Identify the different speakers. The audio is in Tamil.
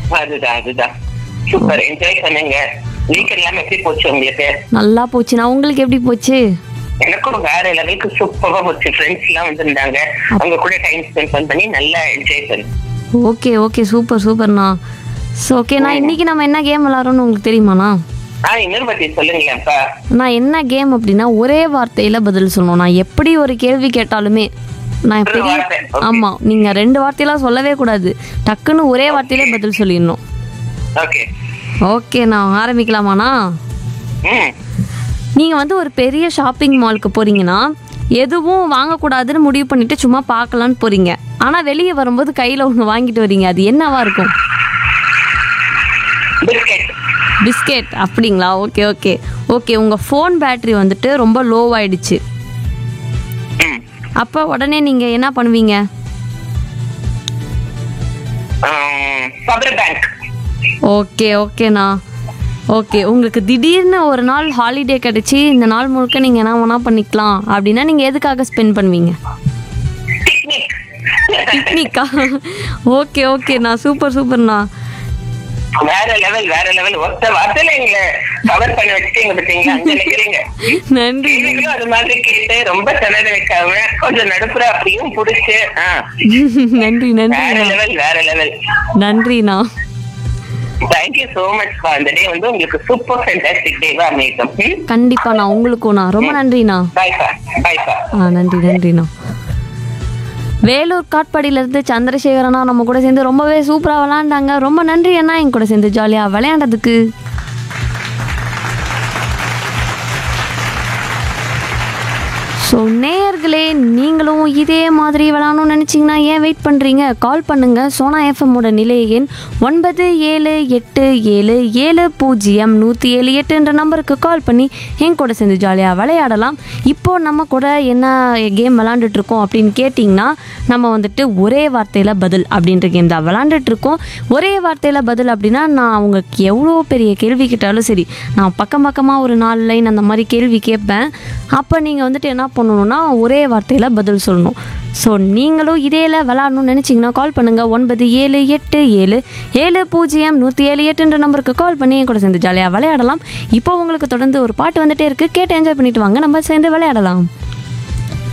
Speaker 1: அதுதான் அதுதான் சூப்பர் என்ஜாய் பண்ணுங்க வீக்கெண்ட் எல்லாம் எப்படி போச்சு உங்களுக்கு
Speaker 2: நல்லா போச்சுண்ணா உங்களுக்கு எப்படி போச்சு
Speaker 1: எனக்கும் வேற லெவலுக்கு சூப்பரா போச்சு ஃப்ரெண்ட்ஸ் எல்லாம் வந்திருந்தாங்க அவங்க கூட டைம் ஸ்பெண்ட் பண்ணி நல்லா என்ஜாய் பண்ணி
Speaker 2: ஓகே ஓகே சூப்பர் சூப்பர்ண்ணா ஸோ ஓகேண்ணா இன்னைக்கு நம்ம என்ன கேம் விளாட்றோம்னு உங்களுக்கு தெரியுமாண்ணா
Speaker 1: ஆஹ் இன்னொரு பத்தி சொல்லுங்களேன்ப்பா
Speaker 2: நான் என்ன கேம் அப்படின்னா ஒரே வார்த்தையில பதில் சொல்லணும் நான் எப்படி ஒரு கேள்வி கேட்டாலுமே நான்
Speaker 1: ஒரு
Speaker 2: பெரிய
Speaker 1: வார்த்தை, okay.
Speaker 2: ஆமா நீங்க ரெண்டு வார்த்தையெல்லாம் சொல்லவே கூடாது டக்குன்னு ஒரே வார்த்தையிலே பதில் சொல்லிடணும்
Speaker 1: ஓகே
Speaker 2: ஓகே நான் ஆரம்பிக்கலாமாண்ணா
Speaker 1: ம்
Speaker 2: நீங்க வந்து ஒரு பெரிய ஷாப்பிங் மாலுக்கு போறீங்கன்னா எதுவும் வாங்கக்கூடாதுன்னு முடிவு பண்ணிட்டு சும்மா பார்க்கலான்னு போறீங்க ஆனா வெளியே வரும்போது கையில ஒன்று வாங்கிட்டு வரீங்க அது என்னவா இருக்கும்
Speaker 1: பிஸ்கெட்
Speaker 2: பிஸ்கெட் அப்படிங்களா ஓகே ஓகே ஓகே உங்கள் ஃபோன் பேட்டரி வந்துட்டு ரொம்ப லோவாயிடுச்சு
Speaker 1: ம்
Speaker 2: அப்போ உடனே நீங்கள் என்ன பண்ணுவீங்க
Speaker 1: பவர் பேங்க்
Speaker 2: ஓகே ஓகேண்ணா ஓகே உங்களுக்கு திடீர்னு ஒரு நாள் ஹாலிடே கிடச்சி இந்த நாள் முழுக்க நீங்கள் என்ன வேணா பண்ணிக்கலாம் அப்படின்னா நீங்கள் எதுக்காக ஸ்பெண்ட் பண்ணுவீங்க
Speaker 1: பிக்னிக்
Speaker 2: பிக்னிக்கா ஓகே ஓகேண்ணா சூப்பர் சூப்பர்ண்ணா
Speaker 1: வேற லெவல் வேற லெவல் ஒருத்த வார்த்தையில எங்களை கவர் பண்ணி வச்சுட்டீங்க பார்த்தீங்களா அங்க நிக்கிறீங்க
Speaker 2: நன்றி
Speaker 1: கேள்விகளும் அது மாதிரி கேட்டு ரொம்ப திணற வைக்காம கொஞ்சம் நடுப்புற அப்படியும் புடிச்சு ஆ,
Speaker 2: நன்றி
Speaker 1: வேற
Speaker 2: நன்றிண்ணா
Speaker 1: லெவல் வேற லெவல்
Speaker 2: நன்றிண்ணா
Speaker 1: தேங்க்யூ சோ மச் அந்த டே வந்து உங்களுக்கு சூப்பர் ஃபேண்டாஸ்டிக் டேவா அமைக்கும்
Speaker 2: கண்டிப்பாண்ணா உங்களுக்கும்ண்ணா ரொம்ப நன்றிண்ணா
Speaker 1: பாய் பா பாய் பா
Speaker 2: ஆ நன்றி நன்றிண்ணா வேலூர் காட்பாடியிலேருந்து சந்திரசேகரனா நம்ம கூட சேர்ந்து ரொம்பவே சூப்பராக விளாண்டாங்க ரொம்ப நன்றி அண்ணா என் கூட சேர்ந்து ஜாலியாக விளையாண்டதுக்கு ஸோ நேயர்களே நீங்களும் இதே மாதிரி விளாடணும்னு நினச்சிங்கன்னா ஏன் வெயிட் பண்ணுறீங்க கால் பண்ணுங்கள் சோனா எஃப்எம்மோட நிலைய எண் ஒன்பது ஏழு எட்டு ஏழு ஏழு பூஜ்ஜியம் நூற்றி ஏழு எட்டுன்ற நம்பருக்கு கால் பண்ணி என் கூட சேர்ந்து ஜாலியாக விளையாடலாம் இப்போது நம்ம கூட என்ன கேம் விளாண்டுட்ருக்கோம் அப்படின்னு கேட்டிங்கன்னா நம்ம வந்துட்டு ஒரே வார்த்தையில் பதில் அப்படின்ற கேம் தான் விளாண்டுட்ருக்கோம் ஒரே வார்த்தையில் பதில் அப்படின்னா நான் உங்களுக்கு எவ்வளோ பெரிய கேள்வி கேட்டாலும் சரி நான் பக்கம் பக்கமாக ஒரு நாலு லைன் அந்த மாதிரி கேள்வி கேட்பேன் அப்போ நீங்கள் வந்துட்டு என்ன பண்ணணும்னா ஒரே வார்த்தையில் பதில் சொல்லணும் ஸோ நீங்களும் இதேல விளாடணும்னு நினச்சிங்கன்னா கால் பண்ணுங்கள் ஒன்பது ஏழு எட்டு ஏழு ஏழு பூஜ்ஜியம் நூற்றி ஏழு எட்டுன்ற நம்பருக்கு கால் பண்ணி என் கூட சேர்ந்து ஜாலியாக விளையாடலாம் இப்போ உங்களுக்கு தொடர்ந்து ஒரு பாட்டு வந்துட்டே இருக்குது கேட்டு என்ஜாய் பண்ணிட்டு வாங்க நம்ம சேர்ந்து விளையாடலாம்